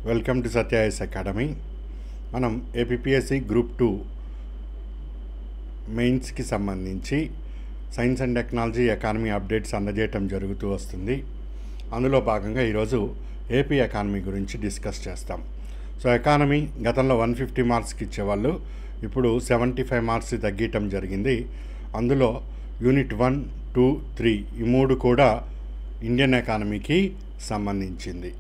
welcome to సత్యాయస్ academy మనం APSC group two మెయిన్స్కి సంబంధించి science and technology economy updates అందజేయటం జరుగుతూ వస్తుంది అందులో భాగంగా ఈరోజు ఏపీ ఎకానమీ గురించి డిస్కస్ చేస్తాం సో ఎకానమీ గతంలో వన్ ఫిఫ్టీ మార్క్స్కి ఇచ్చేవాళ్ళు ఇప్పుడు సెవెంటీ ఫైవ్ మార్క్స్ తగ్గించడం జరిగింది అందులో యూనిట్ వన్ టూ త్రీ ఈ మూడు కూడా ఇండియన్ ఎకానమీకి సంబంధించింది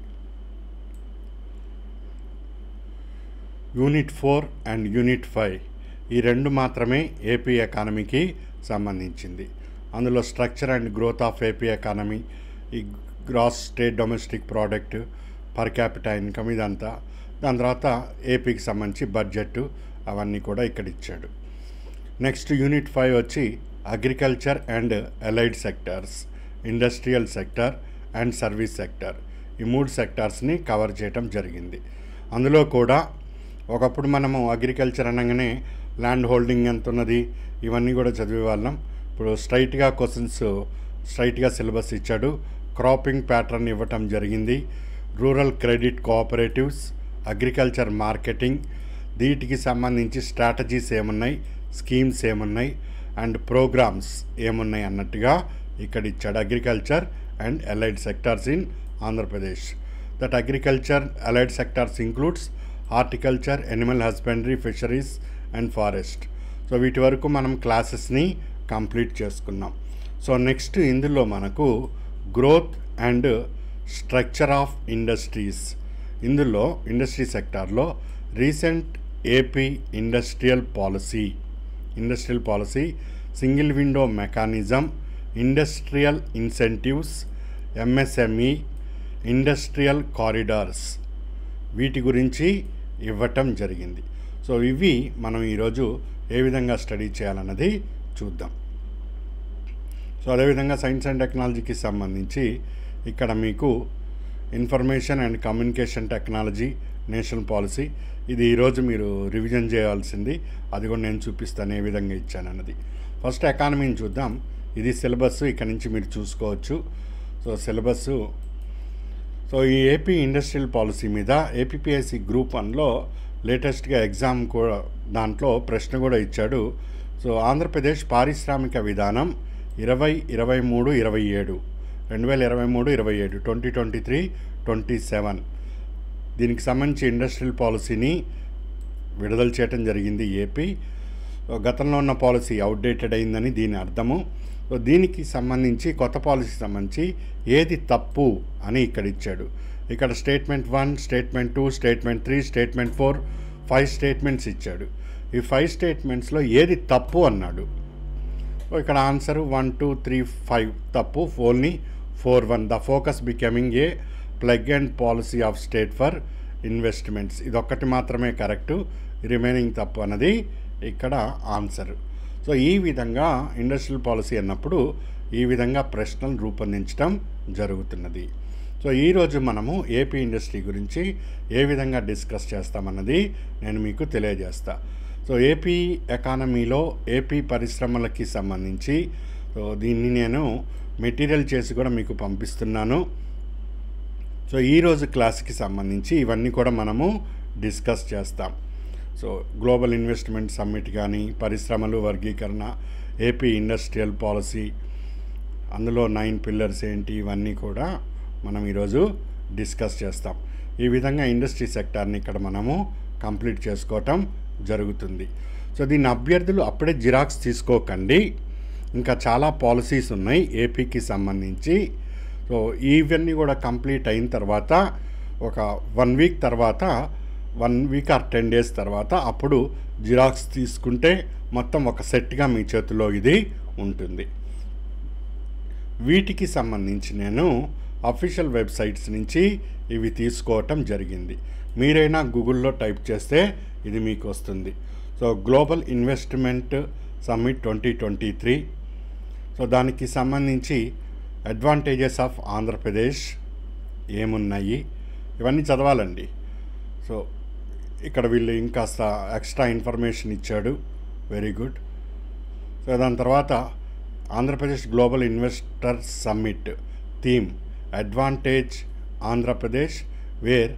unit four and unit five ఈ రెండు మాత్రమే ఏపీ ఎకానమీకి సంబంధించింది అందులో structure and growth of AP economy ఈ gross state domestic product per capital income ఇదంతా దాని తర్వాత ఏపీకి సంబంధించి బడ్జెట్ అవన్నీ కూడా ఇక్కడ ఇచ్చాడు నెక్స్ట్ యూనిట్ ఫైవ్ వచ్చి agriculture and allied sectors industrial sector and service sector ఈ మూడు సెక్టార్స్ని కవర్ చేయటం జరిగింది అందులో కూడా ఒకప్పుడు మనము అగ్రికల్చర్ అనగానే ల్యాండ్ హోల్డింగ్ ఎంత ఉన్నది ఇవన్నీ కూడా చదివే వాళ్ళం ఇప్పుడు స్ట్రైట్గా క్వశ్చన్స్ స్ట్రైట్గా సిలబస్ ఇచ్చాడు క్రాపింగ్ ప్యాటర్న్ ఇవ్వటం జరిగింది rural credit cooperatives agriculture marketing వీటికి సంబంధించి స్ట్రాటజీస్ ఏమున్నాయి స్కీమ్స్ ఏమున్నాయి అండ్ ప్రోగ్రామ్స్ ఏమున్నాయి అన్నట్టుగా ఇక్కడ ఇచ్చాడు agriculture and allied sectors in Andhra Pradesh that agriculture allied sectors includes horticulture animal husbandry fisheries and forest so వీటి వరకు మనం క్లాసెస్ని కంప్లీట్ చేసుకున్నాం సో నెక్స్ట్ ఇందులో మనకు growth and structure of industries ఇందులో ఇండస్ట్రీ సెక్టార్లో recent AP industrial policy industrial policy single window mechanism industrial incentives MSME industrial corridors వీటి గురించి ఇవ్వటం జరిగింది సో ఇవి మనం ఈరోజు ఏ విధంగా స్టడీ చేయాలన్నది చూద్దాం సో అదేవిధంగా సైన్స్ అండ్ టెక్నాలజీకి సంబంధించి ఇక్కడ మీకు information and communication technology national policy ఇది ఈరోజు మీరు రివిజన్ చేయాల్సింది అది కూడా నేను చూపిస్తాను ఏ విధంగా ఇచ్చానన్నది ఫస్ట్ ఎకానమీని చూద్దాం ఇది సిలబస్ ఇక్కడ నుంచి మీరు చూసుకోవచ్చు సో సిలబస్ సో ఈ ఏపీ ఇండస్ట్రియల్ పాలసీ మీద ఏపీపీఎస్సి గ్రూప్ వన్లో లేటెస్ట్గా ఎగ్జామ్ కూడా దాంట్లో ప్రశ్న కూడా ఇచ్చాడు సో ఆంధ్రప్రదేశ్ పారిశ్రామిక విధానం ఇరవై ఇరవై మూడు ఇరవై ఏడు రెండు వేల ఇరవై మూడు ఇరవై ఏడు twenty twenty three twenty seven దీనికి సంబంధించి ఇండస్ట్రియల్ పాలసీని విడుదల చేయడం జరిగింది ఏపీ సో గతంలో ఉన్న పాలసీ అవుట్డేటెడ్ అయిందని దీని అర్థము సో దీనికి సంబంధించి కొత్త పాలసీకి సంబంధించి ఏది తప్పు అని ఇక్కడ ఇచ్చాడు ఇక్కడ statement one statement two statement three statement four five statements ఇచ్చాడు ఈ ఫైవ్ స్టేట్మెంట్స్లో ఏది తప్పు అన్నాడు సో ఇక్కడ answer one two three five తప్పు only four one the focus becoming a plug and policy of state for investments ఇదొక్కటి మాత్రమే కరెక్టు రిమైనింగ్ తప్పు అన్నది ఇక్కడ ఆన్సర్ సో ఈ విధంగా ఇండస్ట్రియల్ పాలసీ అన్నప్పుడు ఈ విధంగా ప్రశ్నలు రూపొందించడం జరుగుతున్నది సో ఈరోజు మనము ఏపీ ఇండస్ట్రీ గురించి ఏ విధంగా డిస్కస్ చేస్తామన్నది నేను మీకు తెలియజేస్తా సో ఏపీ ఎకానమీలో ఏపీ పరిశ్రమలకి సంబంధించి సో దీన్ని నేను మెటీరియల్ చేసి కూడా మీకు పంపిస్తున్నాను సో ఈరోజు క్లాస్కి సంబంధించి ఇవన్నీ కూడా మనము డిస్కస్ చేస్తాం సో గ్లోబల్ ఇన్వెస్ట్మెంట్ సమ్మిట్ కానీ పరిశ్రమలు వర్గీకరణ ఏపీ ఇండస్ట్రియల్ పాలసీ అందులో నైన్ పిల్లర్స్ ఏంటి ఇవన్నీ కూడా మనం ఈరోజు డిస్కస్ చేస్తాం ఈ విధంగా ఇండస్ట్రీ సెక్టార్ని ఇక్కడ మనము కంప్లీట్ చేసుకోవటం జరుగుతుంది సో దీని అభ్యర్థులు అప్పుడే జిరాక్స్ తీసుకోకండి ఇంకా చాలా పాలసీస్ ఉన్నాయి ఏపీకి సంబంధించి సో ఇవన్నీ కూడా కంప్లీట్ అయిన తర్వాత ఒక వన్ వీక్ తర్వాత one week or ten days తర్వాత అప్పుడు జిరాక్స్ తీసుకుంటే మొత్తం ఒక సెట్గా మీ చేతిలో ఇది ఉంటుంది వీటికి సంబంధించి నేను అఫీషియల్ వెబ్సైట్స్ నుంచి ఇవి తీసుకోవటం జరిగింది మీరైనా గూగుల్లో టైప్ చేస్తే ఇది మీకు వస్తుంది so global investment summit twenty twenty three so దానికి సంబంధించి అడ్వాంటేజెస్ ఆఫ్ ఆంధ్రప్రదేశ్ ఏమున్నాయి ఇవన్నీ చదవాలండి సో ఇక్కడ వీళ్ళు ఇంకాస్త ఎక్స్ట్రా ఇన్ఫర్మేషన్ ఇచ్చాడు వెరీ గుడ్ సో దాని తర్వాత Andhra Pradesh global investor summit theme advantage Andhra Pradesh where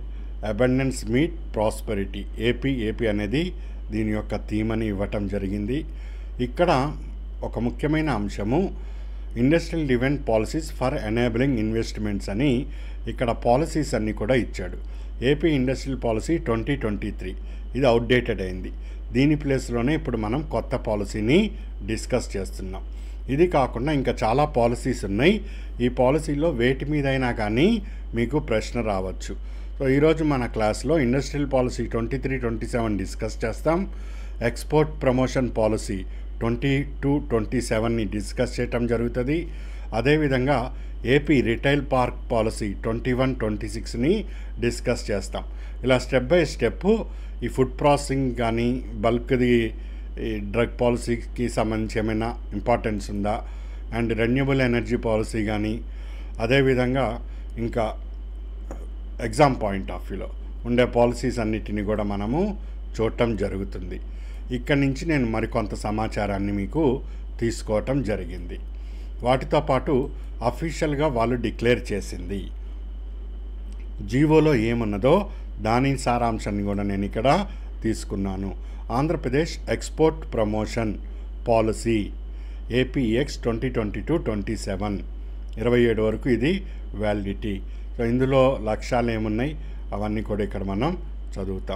abundance meet prosperity AP AP అనేది దీని యొక్క థీమ్ అని ఇవ్వటం జరిగింది ఇక్కడ ఒక ముఖ్యమైన అంశము industrial development policies for enabling investments అని ఇక్కడ పాలసీస్ అన్నీ కూడా ఇచ్చాడు AP industrial policy twenty twenty three ఇది అవుట్డేటెడ్ అయింది దీని ప్లేస్లోనే ఇప్పుడు మనం కొత్త పాలసీని డిస్కస్ చేస్తున్నాం ఇది కాకుండా ఇంకా చాలా పాలసీస్ ఉన్నాయి ఈ పాలసీలో వేటి మీదైనా కానీ మీకు ప్రశ్న రావచ్చు సో ఈరోజు మన క్లాస్లో industrial policy twenty three twenty seven discuss చేస్తాం export promotion policy twenty two twenty సెవెన్ని డిస్కస్ చేయటం జరుగుతుంది అదేవిధంగా AP retail park policy twenty one twenty సిక్స్ని డిస్కస్ చేస్తాం ఇలా స్టెప్ బై స్టెప్ ఈ ఫుడ్ ప్రాసెసింగ్ కానీ బల్క్ది ఈ డ్రగ్ పాలసీకి సంబంధించి ఏమైనా ఇంపార్టెన్స్ ఉందా అండ్ రెన్యూబుల్ ఎనర్జీ పాలసీ కానీ అదేవిధంగా ఇంకా ఎగ్జామ్ పాయింట్ ఆఫ్ వ్యూలో ఉండే పాలసీస్ అన్నిటిని కూడా మనము చూడటం జరుగుతుంది ఇక్కడి నుంచి నేను మరికొంత సమాచారాన్ని మీకు తీసుకోవటం జరిగింది వాటితో పాటు అఫీషియల్గా వాళ్ళు డిక్లేర్ చేసింది జీవోలో ఏమున్నదో దాని సారాంశాన్ని కూడా నేను ఇక్కడ తీసుకున్నాను Andhra Pradesh export promotion policy APX twenty twenty two twenty seven ఇరవై ఏడు వరకు ఇది వ్యాలిడిటీ సో ఇందులో లక్ష్యాలు ఏమున్నాయి అవన్నీ కూడా ఇక్కడ మనం చదువుతాం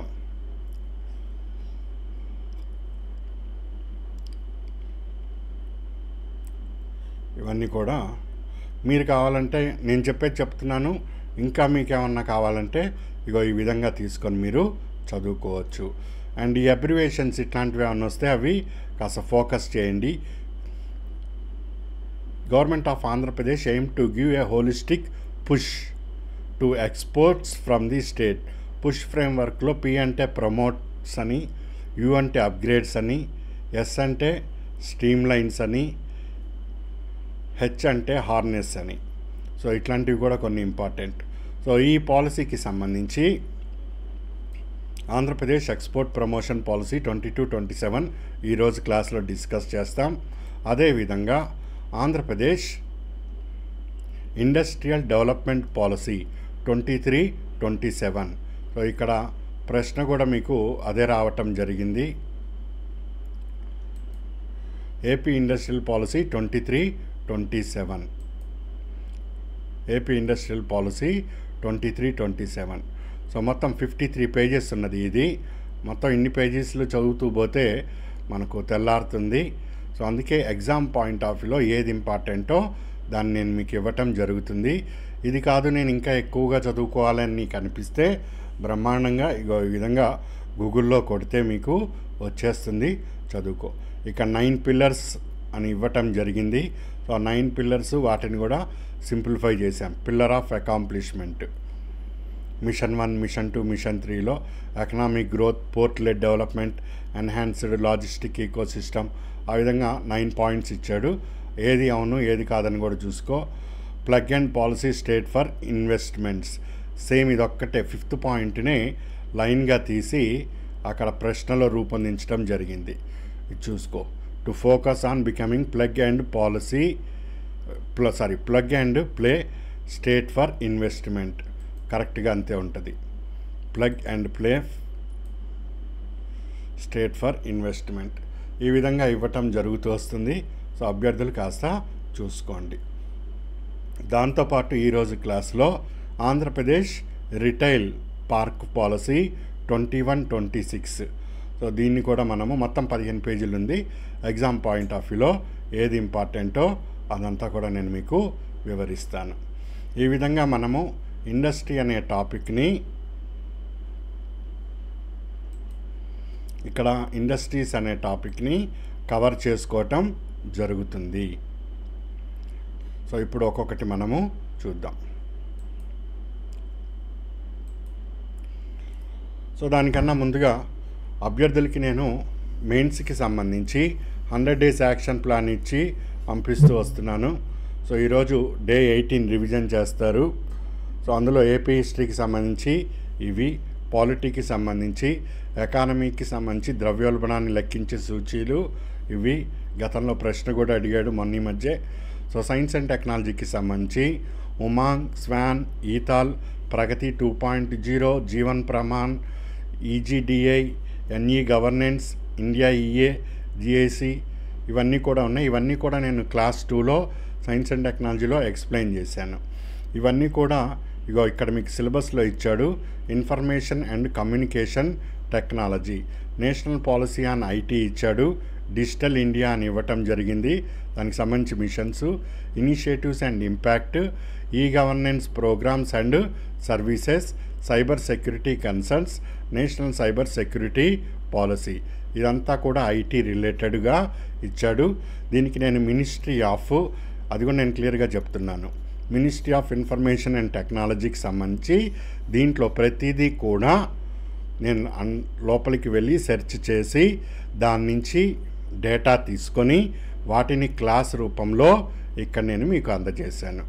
ఇవన్నీ కూడా మీరు కావాలంటే నేను చెప్పేది చెప్తున్నాను ఇంకా మీకు ఏమన్నా కావాలంటే ఇగో ఈ విధంగా తీసుకొని మీరు చదువుకోవచ్చు అండ్ ఈ అబ్రివేషన్స్ ఇట్లాంటివి ఏమన్నా వస్తే అవి కాస్త ఫోకస్ చేయండి government of Andhra Pradesh aim to give a holistic push to exports from the state push ఫ్రేమ్వర్క్లో పి అంటే ప్రమోట్స్ అని యు అంటే అప్గ్రేడ్స్ అని ఎస్ అంటే స్ట్రీమ్ లైన్స్ అని హెచ్ అంటే హార్నెస్ అని సో ఇట్లాంటివి కూడా కొన్ని ఇంపార్టెంట్ సో ఈ పాలసీకి సంబంధించి Andhra Pradesh export promotion policy twenty two twenty seven ఈరోజు క్లాస్లో డిస్కస్ చేస్తాం అదేవిధంగా Andhra Pradesh industrial development policy twenty three twenty seven so ఇక్కడ ప్రశ్న కూడా మీకు అదే రావటం జరిగింది AP industrial policy twenty three twenty seven AP industrial policy twenty three twenty seven so మొత్తం ఫిఫ్టీ త్రీ పేజెస్ ఉన్నది ఇది మొత్తం ఇన్ని పేజెస్లు చదువుతూ పోతే మనకు తెల్లారుతుంది సో అందుకే ఎగ్జామ్ పాయింట్ ఆఫ్ వ్యూలో ఏది ఇంపార్టెంటో దాన్ని నేను మీకు ఇవ్వటం జరుగుతుంది ఇది కాదు నేను ఇంకా ఎక్కువగా చదువుకోవాలని నీకు అనిపిస్తే బ్రహ్మాండంగా ఇగో ఈ విధంగా గూగుల్లో కొడితే మీకు వచ్చేస్తుంది చదువుకో ఇక నైన్ పిల్లర్స్ అని ఇవ్వటం జరిగింది సో ఆ నైన్ పిల్లర్స్ వాటిని కూడా సింప్లిఫై చేశాం pillar of accomplishment mission one mission two mission త్రీలో economic growth port led development enhanced logistic ecosystem ఆ విధంగా నైన్ పాయింట్స్ ఇచ్చాడు ఏది అవును ఏది కాదని కూడా చూసుకో plug and policy state for investments same ఇదొక్కటే ఫిఫ్త్ పాయింట్నే లైన్గా తీసి అక్కడ ప్రశ్నలో రూపొందించడం జరిగింది ఇది చూసుకో to focus on becoming plug and policy ప్ల sorry plug and play state for investment కరెక్ట్గా అంతే ఉంటుంది plug and play state for investment ఈ విధంగా ఇవ్వటం జరుగుతూ వస్తుంది సో అభ్యర్థులు కాస్త చూసుకోండి దాంతోపాటు ఈరోజు క్లాస్లో Andhra Pradesh retail park policy twenty one twenty six so దీన్ని కూడా మనము మొత్తం పదిహేను పేజీలు ఉంది ఎగ్జామ్ పాయింట్ ఆఫ్ వ్యూలో ఏది ఇంపార్టెంటో అదంతా కూడా నేను మీకు వివరిస్తాను ఈ విధంగా మనము ఇండస్ట్రీ అనే టాపిక్ని ఇక్కడ ఇండస్ట్రీస్ అనే టాపిక్ని కవర్ చేసుకోవటం జరుగుతుంది సో ఇప్పుడు ఒక్కొక్కటి మనము చూద్దాం సో దానికన్నా ముందుగా అభ్యర్థులకి నేను మెయిన్స్కి సంబంధించి హండ్రెడ్ డేస్ యాక్షన్ ప్లాన్ ఇచ్చి పంపిస్తూ వస్తున్నాను సో ఈరోజు డే ఎయిటీన్ రివిజన్ చేస్తారు సో అందులో ఏపీ హిస్టరీకి సంబంధించి ఇవి పాలిటీకి సంబంధించి ఎకానమీకి సంబంధించి ద్రవ్యోల్బణాన్ని లెక్కించే సూచీలు ఇవి గతంలో ప్రశ్న కూడా అడిగాడు మొన్న ఈ మధ్య సో సైన్స్ అండ్ టెక్నాలజీకి సంబంధించి ఉమాంగ్ స్వాన్ eTaal PRAGATI two point zero Jeevan Pramaan EGDI NE governance India EA GIC ఇవన్నీ కూడా ఉన్నాయి ఇవన్నీ కూడా నేను క్లాస్ టూలో సైన్స్ అండ్ టెక్నాలజీలో ఎక్స్ప్లెయిన్ చేశాను ఇవన్నీ కూడా ఇగో ఇక్కడ మీకు సిలబస్లో ఇచ్చాడు information and communication technology national policy on IT ఇచ్చాడు డిజిటల్ ఇండియా అని ఇవ్వటం జరిగింది దానికి సంబంధించి missions initiatives and impact e governance programs and services cyber security concerns national cyber security policy ఇదంతా కూడా ఐటీ రిలేటెడ్గా ఇచ్చాడు దీనికి నేను మినిస్ట్రీ ఆఫ్ అది కూడా నేను క్లియర్గా చెప్తున్నాను మినిస్ట్రీ ఆఫ్ ఇన్ఫర్మేషన్ అండ్ టెక్నాలజీకి సంబంధించి దీంట్లో ప్రతిదీ కూడా నేను అన్ లోపలికి వెళ్ళి సెర్చ్ చేసి దాని నుంచి డేటా తీసుకొని వాటిని క్లాస్ రూపంలో ఇక్కడ నేను మీకు అందజేశాను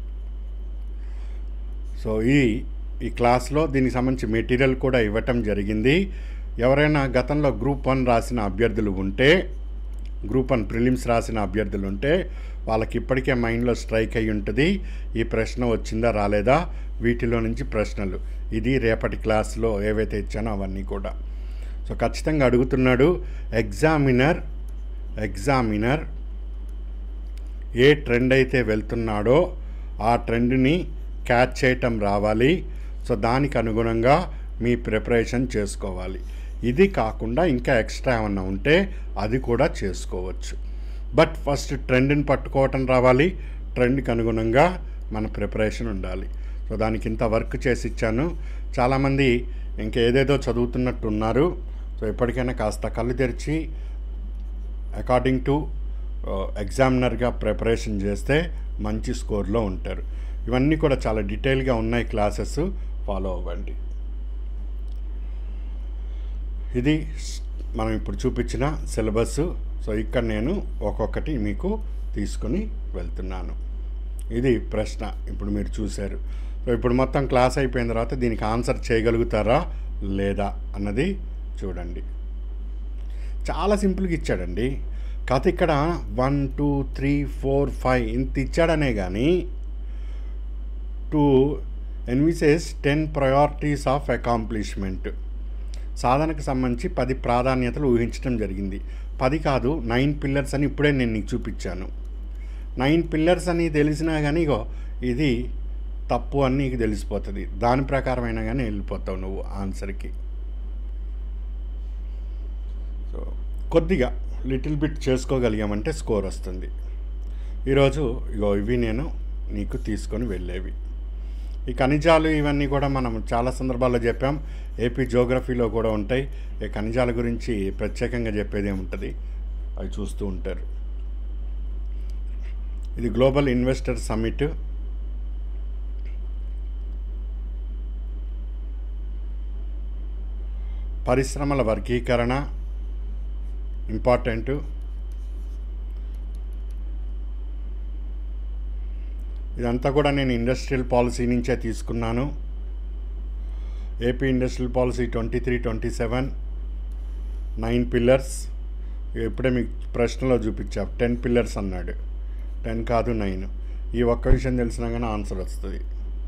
సో ఈ ఈ క్లాస్లో దీనికి సంబంధించి మెటీరియల్ కూడా ఇవ్వటం జరిగింది ఎవరైనా గతంలో గ్రూప్ వన్ రాసిన అభ్యర్థులు ఉంటే గ్రూప్ వన్ ప్రిలిమ్స్ రాసిన అభ్యర్థులు ఉంటే వాళ్ళకి ఇప్పటికే మైండ్లో స్ట్రైక్ అయి ఉంటుంది ఈ ప్రశ్న వచ్చిందా రాలేదా వీటిలో నుంచి ప్రశ్నలు ఇది రేపటి క్లాస్లో ఏవైతే ఇచ్చానో అవన్నీ కూడా సో ఖచ్చితంగా అడుగుతున్నాడు ఎగ్జామినర్ ఎగ్జామినర్ ఏ ట్రెండ్ అయితే వెళ్తున్నాడో ఆ ట్రెండ్ని క్యాచ్ చేయటం రావాలి సో దానికి అనుగుణంగా మీ ప్రిపరేషన్ చేసుకోవాలి ఇది కాకుండా ఇంకా ఎక్స్ట్రా ఏమన్నా ఉంటే అది కూడా చేసుకోవచ్చు బట్ ఫస్ట్ ట్రెండ్ని పట్టుకోవటం రావాలి ట్రెండ్కి అనుగుణంగా మన ప్రిపరేషన్ ఉండాలి సో దానికి ఇంత వర్క్ చేసి ఇచ్చాను చాలామంది ఇంకేదేదో చదువుతున్నట్టు ఉన్నారు సో ఎప్పటికైనా కాస్త కళ్ళు తెరిచి అకార్డింగ్ టు ఎగ్జామినర్గా ప్రిపరేషన్ చేస్తే మంచి స్కోర్లో ఉంటారు ఇవన్నీ కూడా చాలా డీటెయిల్గా ఉన్నాయి క్లాసెస్ ఫాలో అవ్వండి ఇది మనం ఇప్పుడు చూపించిన సిలబస్ సో ఇక్కడ నేను ఒక్కొక్కటి మీకు తీసుకొని వెళ్తున్నాను ఇది ప్రశ్న ఇప్పుడు మీరు చూశారు సో ఇప్పుడు మొత్తం క్లాస్ అయిపోయిన తర్వాత దీనికి ఆన్సర్ చేయగలుగుతారా లేదా అన్నది చూడండి చాలా సింపుల్గా ఇచ్చాడండి కథ ఇక్కడ one two three four five ఇంత ఇచ్చాడనే కానీ to envisages ten priorities of accomplishment సాధనకు సంబంధించి పది ప్రాధాన్యతలు ఊహించడం జరిగింది పది కాదు నైన్ పిల్లర్స్ అని ఇప్పుడే నేను నీకు చూపించాను నైన్ పిల్లర్స్ అని తెలిసినా కానీ ఇగో ఇది తప్పు అని నీకు తెలిసిపోతుంది దాని ప్రకారమైనా కానీ వెళ్ళిపోతావు నువ్వు ఆన్సర్కి సో కొద్దిగా లిటిల్ బిట్ చేసుకోగలిగామంటే స్కోర్ వస్తుంది ఈరోజు ఇగో ఇవి నేను నీకు తీసుకొని వెళ్ళేవి ఈ ఖనిజాలు ఇవన్నీ కూడా మనం చాలా సందర్భాల్లో చెప్పాం ఏపీ జోగ్రఫీలో కూడా ఉంటాయి ఈ ఖనిజాల గురించి ప్రత్యేకంగా చెప్పేది ఏముంటుంది అవి చూస్తూ ఉంటారు ఇది గ్లోబల్ ఇన్వెస్టర్ సమ్మిట్ పరిశ్రమల వర్గీకరణ ఇంపార్టెంట్ ఇదంతా కూడా నేను ఇండస్ట్రియల్ పాలసీ నుంచే తీసుకున్నాను AP industrial policy twenty three twenty seven nine pillars ఇప్పుడే మీకు ప్రశ్నలో చూపించా టెన్ పిల్లర్స్ అన్నాడు టెన్ కాదు నైన్ ఈ ఒక్క విషయం తెలిసినా కానీ ఆన్సర్ వస్తుంది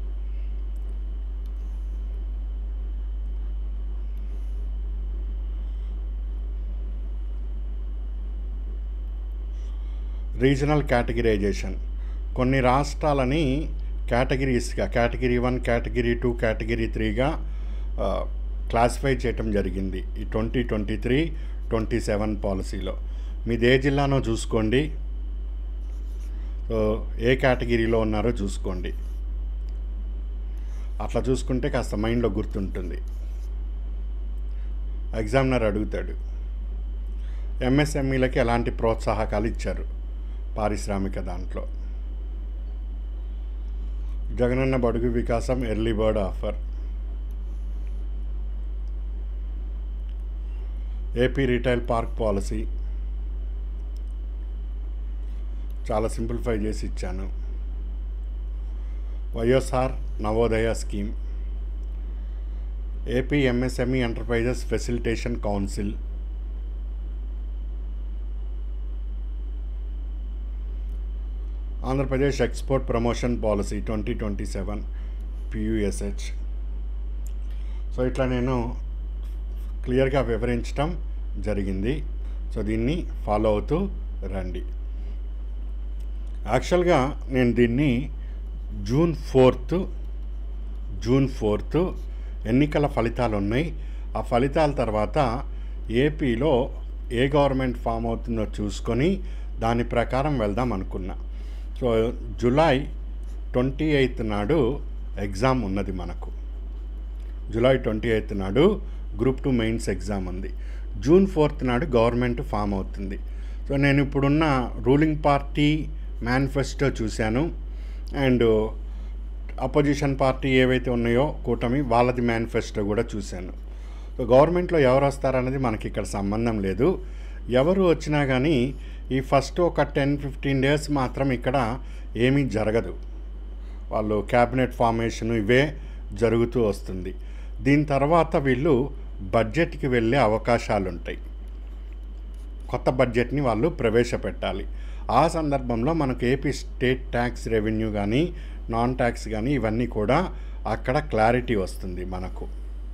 రీజనల్ కేటగిరైజేషన్ కొన్ని రాష్ట్రాలని కేటగిరీస్గా category one category two category త్రీగా క్లాసిఫై చేయటం జరిగింది ఈ twenty twenty three twenty seven పాలసీలో మీది ఏ జిల్లానో చూసుకోండి సో ఏ కేటగిరీలో ఉన్నారో చూసుకోండి అట్లా చూసుకుంటే కాస్త మైండ్లో గుర్తుంటుంది ఎగ్జామినర్ అడుగుతాడు ఎంఎస్ఎంఈలకి ఎలాంటి ప్రోత్సాహకాలు ఇచ్చారు పారిశ్రామిక దాంట్లో Jagananna Badugu Vikasam early bird offer AP retail park policy చాలా సింప్లిఫై చేసి ఇచ్చాను YSR Navodaya scheme AP MSME enterprises facilitation council Andhra Pradesh export promotion policy twenty twenty seven PUSH so ఇట్లా నేను క్లియర్గా వివరించడం జరిగింది సో దీన్ని ఫాలో అవుతూ రండి యాక్చువల్గా నేను దీన్ని జూన్ ఫోర్త్ జూన్ ఫోర్త్ ఎన్నికల ఫలితాలు ఉన్నాయి ఆ ఫలితాల తర్వాత ఏపీలో ఏ గవర్నమెంట్ ఫామ్ అవుతుందో చూసుకొని దాని ప్రకారం వెళ్దాం అనుకున్నా సో జూలై ట్వంటీ ఎయిత్ నాడు ఎగ్జామ్ ఉన్నది మనకు జూలై ట్వంటీ ఎయిత్ నాడు గ్రూప్ టూ మెయిన్స్ ఎగ్జామ్ ఉంది జూన్ ఫోర్త్ నాడు గవర్నమెంట్ ఫామ్ అవుతుంది సో నేను ఇప్పుడున్న రూలింగ్ పార్టీ మేనిఫెస్టో చూశాను అండ్ అపోజిషన్ పార్టీ ఏవైతే ఉన్నాయో కూటమి వాళ్ళది మేనిఫెస్టో కూడా చూశాను సో గవర్నమెంట్లో ఎవరు వస్తారనేది మనకి ఇక్కడ సంబంధం లేదు ఎవరు వచ్చినా కానీ ఈ ఫస్ట్ ఒక టెన్ ఫిఫ్టీన్ డేస్ మాత్రం ఇక్కడ ఏమీ జరగదు వాళ్ళు క్యాబినెట్ ఫార్మేషన్ ఇవే జరుగుతూ వస్తుంది దీని తర్వాత వీళ్ళు బడ్జెట్కి వెళ్ళే అవకాశాలు ఉంటాయి కొత్త బడ్జెట్ని వాళ్ళు ప్రవేశపెట్టాలి ఆ సందర్భంలో మనకు ఏపీ స్టేట్ ట్యాక్స్ రెవెన్యూ కానీ నాన్ ట్యాక్స్ కానీ ఇవన్నీ కూడా అక్కడ క్లారిటీ వస్తుంది మనకు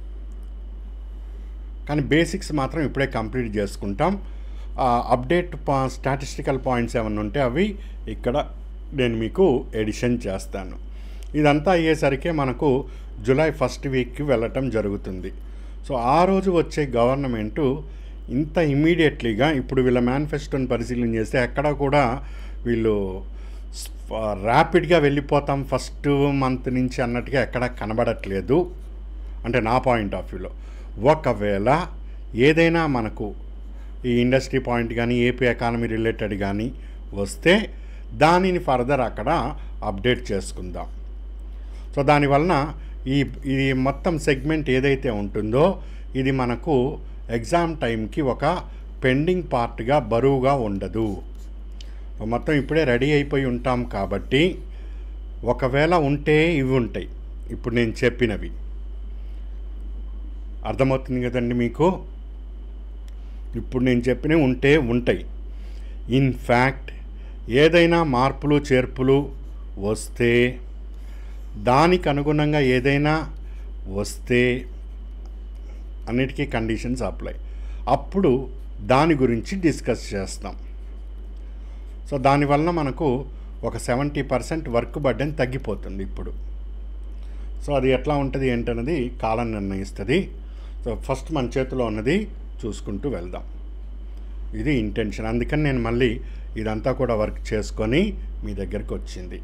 కానీ బేసిక్స్ మాత్రం ఇప్పుడే కంప్లీట్ చేసుకుంటాం అప్డేట్ పా స్టాటిస్టికల్ పాయింట్స్ ఏమైనా ఉంటే అవి ఇక్కడ నేను మీకు ఎడిషన్ చేస్తాను ఇదంతా అయ్యేసరికి మనకు జూలై ఫస్ట్ వీక్కి వెళ్ళటం జరుగుతుంది సో ఆ రోజు వచ్చే గవర్నమెంటు ఇంత ఇమీడియట్లీగా ఇప్పుడు వీళ్ళ మేనిఫెస్టోని పరిశీలన చేస్తే ఎక్కడ కూడా వీళ్ళు ర్యాపిడ్గా వెళ్ళిపోతాం ఫస్ట్ మంత్ నుంచి అన్నట్టుగా ఎక్కడ కనబడట్లేదు అంటే నా పాయింట్ ఆఫ్ వ్యూలో ఒకవేళ ఏదైనా మనకు ఈ ఇండస్ట్రీ పాయింట్ కానీ ఏపీ ఎకానమీ రిలేటెడ్ కానీ వస్తే దానిని ఫర్దర్ అక్కడ అప్డేట్ చేసుకుందాం సో దానివలన ఈ ఇది మొత్తం సెగ్మెంట్ ఏదైతే ఉంటుందో ఇది మనకు ఎగ్జామ్ టైంకి ఒక పెండింగ్ పార్ట్గా బరువుగా ఉండదు మొత్తం ఇప్పుడే రెడీ అయిపోయి ఉంటాం కాబట్టి ఒకవేళ ఉంటే ఇవి ఉంటాయి ఇప్పుడు నేను చెప్పినవి అర్థమవుతుంది కదండి మీకు ఇప్పుడు నేను చెప్పినవి ఉంటే ఉంటాయి ఇన్ ఫ్యాక్ట్ ఏదైనా మార్పులు చేర్పులు వస్తే దానికి అనుగుణంగా ఏదైనా వస్తే అన్నిటికీ కండిషన్స్ అప్లై అప్పుడు దాని గురించి డిస్కస్ చేస్తాం సో దానివల్ల మనకు ఒక సెవెంటీ పర్సెంట్ వర్క్ బర్డెన్ తగ్గిపోతుంది ఇప్పుడు సో అది ఎట్లా ఉంటుంది ఏంటన్నది కాలం నిర్ణయిస్తుంది సో ఫస్ట్ మన చేతిలో ఉన్నది చూసుకుంటూ వెళ్దాం ఇది ఇంటెన్షన్ అందుకని నేను మళ్ళీ ఇదంతా కూడా వర్క్ చేసుకొని మీ దగ్గరికి వచ్చింది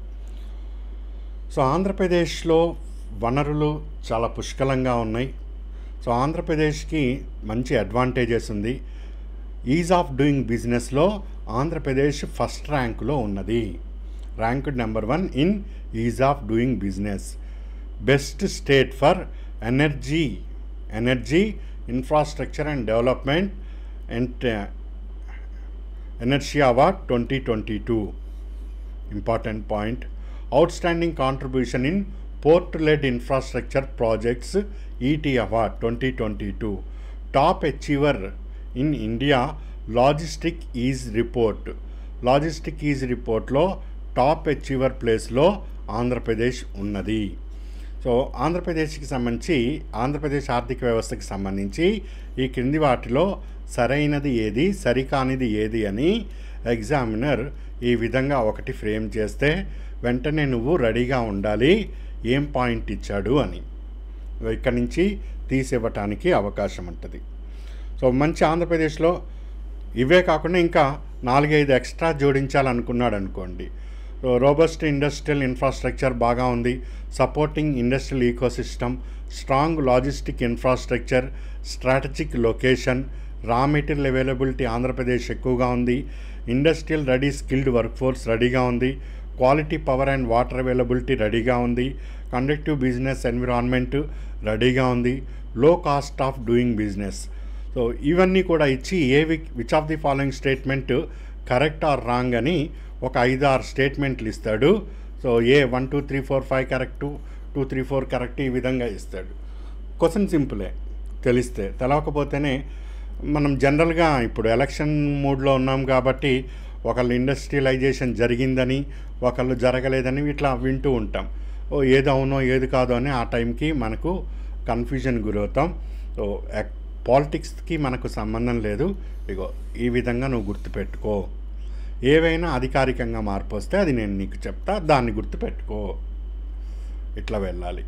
సో ఆంధ్రప్రదేశ్లో వనరులు చాలా పుష్కలంగా ఉన్నాయి సో ఆంధ్రప్రదేశ్కి మంచి అడ్వాంటేజెస్ ఉంది ఈజ్ ఆఫ్ డూయింగ్ బిజినెస్లో ఆంధ్రప్రదేశ్ ఫస్ట్ ర్యాంకులో ఉన్నది rank number one in ease of doing business best state for energy energy infrastructure and development and energy award twenty twenty two important point outstanding contribution in port led infrastructure projects ET award twenty twenty two top achiever in India logistic ease report logistic ease రిపోర్ట్లో top achiever ప్లేస్లో ఆంధ్రప్రదేశ్ ఉన్నది so ఆంధ్రప్రదేశ్కి సంబంధించి ఆంధ్రప్రదేశ్ ఆర్థిక వ్యవస్థకి సంబంధించి ఈ క్రింది వాటిలో సరైనది ఏది సరికానిది ఏది అని ఎగ్జామినర్ ఈ విధంగా ఒకటి ఫ్రేమ్ చేస్తే వెంటనే నువ్వు రెడీగా ఉండాలి ఏం పాయింట్ ఇచ్చాడు అని ఇక్కడి నుంచి తీసివ్వటానికి అవకాశం ఉంటుంది సో మంచి ఆంధ్రప్రదేశ్లో ఇవే కాకుండా ఇంకా నాలుగైదు ఎక్స్ట్రా జోడించాలనుకున్నాడు అనుకోండి సో రోబస్ట్ ఇండస్ట్రియల్ ఇన్ఫ్రాస్ట్రక్చర్ బాగా ఉంది supporting industrial ecosystem strong logistic infrastructure strategic location raw material availability Andhra Pradesh ఎక్కువగా ఉంది industrial ready skilled workforce రెడీగా ఉంది quality power and water availability రెడీగా ఉంది కండక్టివ్ బిజినెస్ ఎన్విరాన్మెంట్ రెడీగా ఉంది low cost of doing business so ఇవన్నీ కూడా ఇచ్చి a which of the following statement correct or wrong అని ఒక ఐదు ఆరు స్టేట్మెంట్లు ఇస్తాడు so A one two three four five correct two three four correct ఈ విధంగా ఇస్తాడు క్వశ్చన్ సింపులే తెలిస్తే తెలవకపోతేనే మనం జనరల్గా ఇప్పుడు ఎలక్షన్ మూడ్లో ఉన్నాం కాబట్టి ఒకళ్ళు ఇండస్ట్రియలైజేషన్ జరిగిందని ఒకళ్ళు జరగలేదని ఇట్లా వింటూ ఉంటాం ఓ ఏది అవునో ఏది కాదో అని ఆ టైంకి మనకు కన్ఫ్యూజన్ గురవుతాం సో పాలిటిక్స్కి మనకు సంబంధం లేదు ఇగో ఈ విధంగా నువ్వు గుర్తుపెట్టుకో ఏవైనా అధికారికంగా మార్పు వస్తే అది నేను నీకు చెప్తా దాన్ని గుర్తుపెట్టుకో ఇట్లా వెళ్ళాలి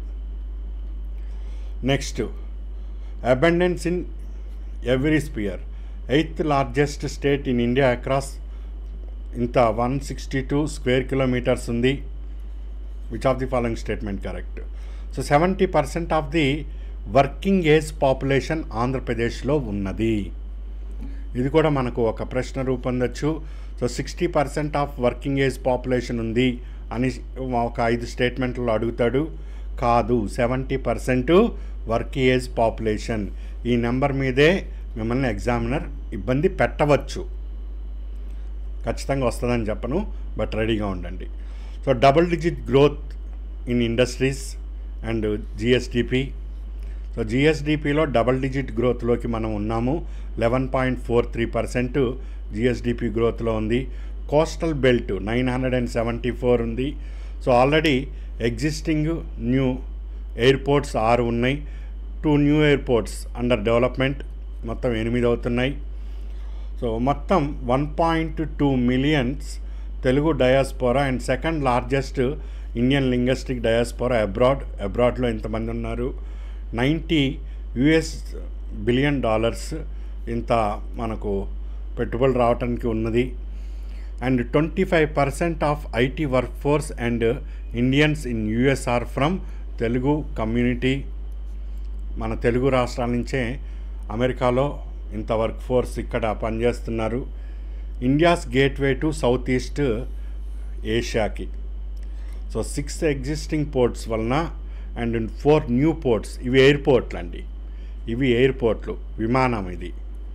next abundance in every sphere eighth largest state in India across ఇంత one sixty two square kilometers ఉంది which of the following statement correct so seventy percent of the working age population ఆంధ్రప్రదేశ్లో ఉన్నది ఇది కూడా మనకు ఒక ప్రశ్న రూపొందొచ్చు so sixty percent of working age population ఉంది అని ఒక ఐదు స్టేట్మెంట్లో అడుగుతాడు కాదు seventy percent work age population ఈ నెంబర్ మీదే మిమ్మల్ని ఎగ్జామినర్ ఇబ్బంది పెట్టవచ్చు ఖచ్చితంగా వస్తుందని చెప్పను బట్ రెడీగా ఉండండి so double digit growth in industries and GSDP so జిఎస్డిపిలో డబల్ డిజిట్ గ్రోత్లోకి మనం ఉన్నాము eleven point four three percent GSDP గ్రోత్లో ఉంది coastal belt nine hundred and seventy four ఉంది so already existing new airports ఆరు ఉన్నాయి two new airports under development మొత్తం ఎనిమిది అవుతున్నాయి సో మొత్తం one point two millions Telugu diaspora and second largest Indian linguistic diaspora abroad అబ్రాడ్లో ఎంతమంది ఉన్నారు నైంటీ యుఎస్ బిలియన్ డాలర్స్ ఇంత మనకు పెట్టుబడులు రావడానికి ఉన్నది and twenty five percent of IT workforce and Indians in US are from Telugu community మన తెలుగు రాష్ట్రాల నుంచే అమెరికాలో ఇంత వర్క్ ఫోర్స్ ఇక్కడ పనిచేస్తున్నారు India's gateway to south east ఏషియాకి సో సిక్స్ ఎగ్జిస్టింగ్ పోర్ట్స్ వలన అండ్ ఫోర్ న్యూ పోర్ట్స్ ఇవి ఎయిర్పోర్ట్లు అండి ఇవి ఎయిర్పోర్ట్లు విమానం ఇది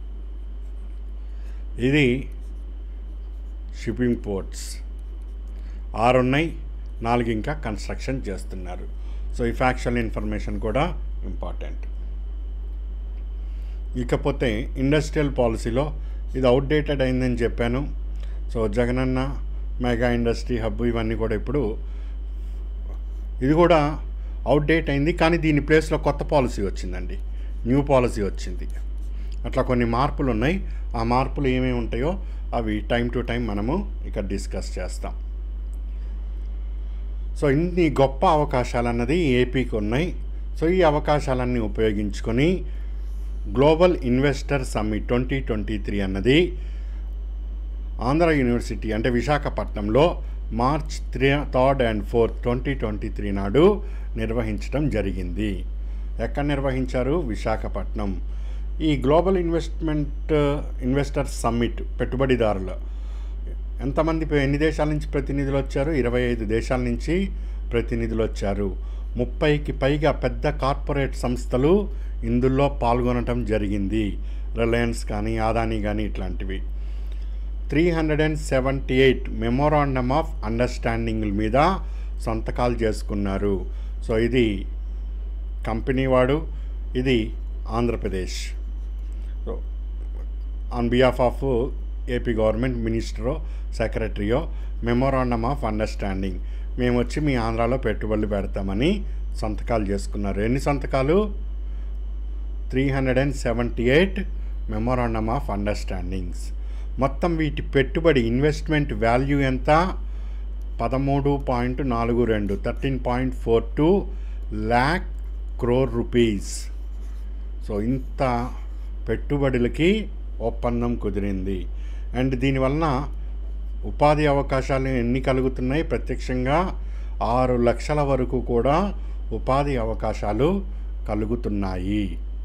ఇది షిప్పింగ్ పోర్ట్స్ ఆరు ఉన్నాయి నాలుగు ఇంకా కన్స్ట్రక్షన్ చేస్తున్నారు సో ఈ ఫ్యాక్చువల్ ఇన్ఫర్మేషన్ కూడా ఇంపార్టెంట్ ఇకపోతే ఇండస్ట్రియల్ పాలసీలో ఇది అవుట్డేటెడ్ అయిందని చెప్పాను so Jagananna mega industry hub ఇవన్నీ కూడా ఇప్పుడు ఇది కూడా అవుట్డేట్ అయింది కానీ దీని ప్లేస్లో కొత్త పాలసీ వచ్చిందండి న్యూ పాలసీ వచ్చింది అట్లా కొన్ని మార్పులు ఉన్నాయి ఆ మార్పులు ఏమేమి ఉంటాయో అవి టైం టు టైం మనము ఇక్కడ డిస్కస్ చేస్తాం సో ఇన్ని గొప్ప అవకాశాలు అన్నది ఏపీకి ఉన్నాయి సో ఈ అవకాశాలన్నీ ఉపయోగించుకొని global investor summit twenty twenty three అన్నది ఆంధ్ర యూనివర్సిటీ అంటే విశాఖపట్నంలో March three third and fourth twenty twenty three నాడు నిర్వహించడం జరిగింది ఎక్కడ నిర్వహించారు విశాఖపట్నం ఈ గ్లోబల్ ఇన్వెస్ట్మెంట్ ఇన్వెస్టర్స్ సమ్మిట్ పెట్టుబడిదారుల ఎంతమంది ఎన్ని దేశాల నుంచి ప్రతినిధులు వచ్చారు ఇరవై ఐదు దేశాల నుంచి ప్రతినిధులు వచ్చారు ముప్పైకి పైగా పెద్ద కార్పొరేట్ సంస్థలు ఇందులో పాల్గొనటం జరిగింది రిలయన్స్ కానీ ఆదాని కానీ ఇట్లాంటివి three hundred and seventy eight memorandum of understanding మీద సంతకాలు చేసుకున్నారు సో ఇది కంపెనీ వాడు ఇది Andhra Pradesh so on behalf of AP government మినిస్టరో సెక్రటరీయో memorandum of understanding మేము వచ్చి మీ ఆంధ్రాలో పెట్టుబడులు పెడతామని సంతకాలు చేసుకున్నారు ఎన్ని సంతకాలు three hundred and seventy eight memorandum of understandings మొత్తం వీటి పెట్టుబడి ఇన్వెస్ట్మెంట్ వాల్యూ ఎంత పదమూడు పాయింట్ నాలుగు రెండు thirteen point four two lakh crore rupees so ఇంత పెట్టుబడులకి ఒప్పందం కుదిరింది అండ్ దీనివలన ఉపాధి అవకాశాలు ఎన్ని కలుగుతున్నాయి ప్రత్యక్షంగా ఆరు లక్షల వరకు కూడా ఉపాధి అవకాశాలు కలుగుతున్నాయి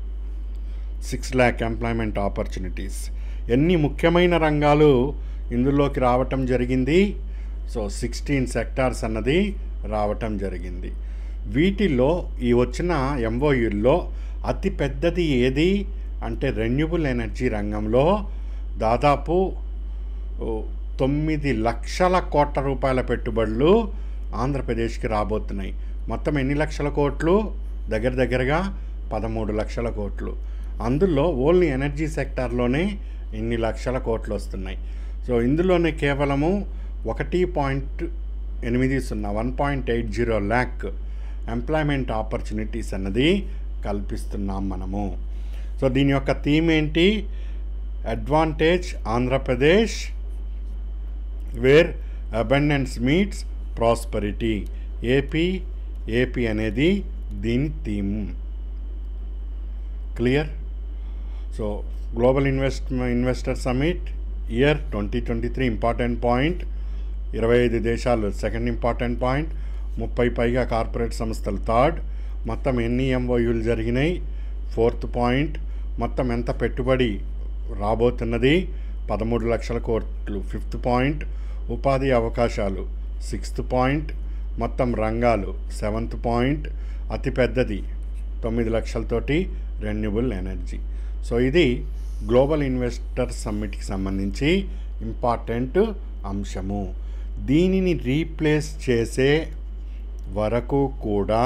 సిక్స్ ల్యాక్ ఎంప్లాయ్మెంట్ ఆపర్చునిటీస్ ఎన్ని ముఖ్యమైన రంగాలు ఇందులోకి రావటం జరిగింది సో సిక్స్టీన్ సెక్టార్స్ అన్నది రావటం జరిగింది వీటిల్లో ఈ వచ్చిన ఎంఓయూల్లో అతి పెద్దది ఏది అంటే రెన్యూబుల్ ఎనర్జీ రంగంలో దాదాపు ఓ, తొమ్మిది లక్షల కోట్ల రూపాయల పెట్టుబడులు ఆంధ్రప్రదేశ్కి రాబోతున్నాయి మొత్తం ఎన్ని లక్షల కోట్లు దగ్గర దగ్గరగా పదమూడు లక్షల కోట్లు అందులో ఓన్లీ ఎనర్జీ సెక్టార్లోనే ఇన్ని లక్షల కోట్లు వస్తున్నాయి సో ఇందులోనే కేవలము ఒకటి పాయింట్ ఎనిమిది సున్నా one point eight zero lakh employment opportunities అన్నది కల్పిస్తున్నాం మనము సో దీని యొక్క థీమ్ ఏంటి advantage Andhra Pradesh where abundance meets prosperity AP AP అనేది దీని theme clear so global invest investor summit year twenty twenty three important point ఇరవై ఐదు దేశాలు సెకండ్ ఇంపార్టెంట్ పాయింట్ ముప్పై పైగా కార్పొరేట్ సంస్థలు థర్డ్ మొత్తం ఎన్ని ఎంఓయూలు జరిగినాయి ఫోర్త్ పాయింట్ మొత్తం ఎంత పెట్టుబడి రాబోతున్నది పదమూడు లక్షల కోట్లు ఫిఫ్త్ పాయింట్ ఉపాధి అవకాశాలు సిక్స్త్ పాయింట్ మొత్తం రంగాలు సెవెంత్ పాయింట్ అతిపెద్దది తొమ్మిది లక్షలతోటి రెన్యూబుల్ ఎనర్జీ సో ఇది గ్లోబల్ ఇన్వెస్టర్ సమ్మిట్కి సంబంధించి ఇంపార్టెంట్ అంశము దీనిని రీప్లేస్ చేసే వరకు కూడా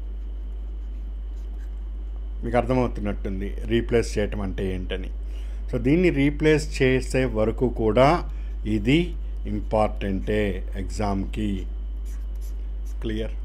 మీకు అర్థమవుతున్నట్టుంది రీప్లేస్ చేయటం అంటే ఏంటని సో దీన్ని రీప్లేస్ చేసే వరకు కూడా ఇది ఇంపార్టెంటే ఎగ్జామ్కి క్లియర్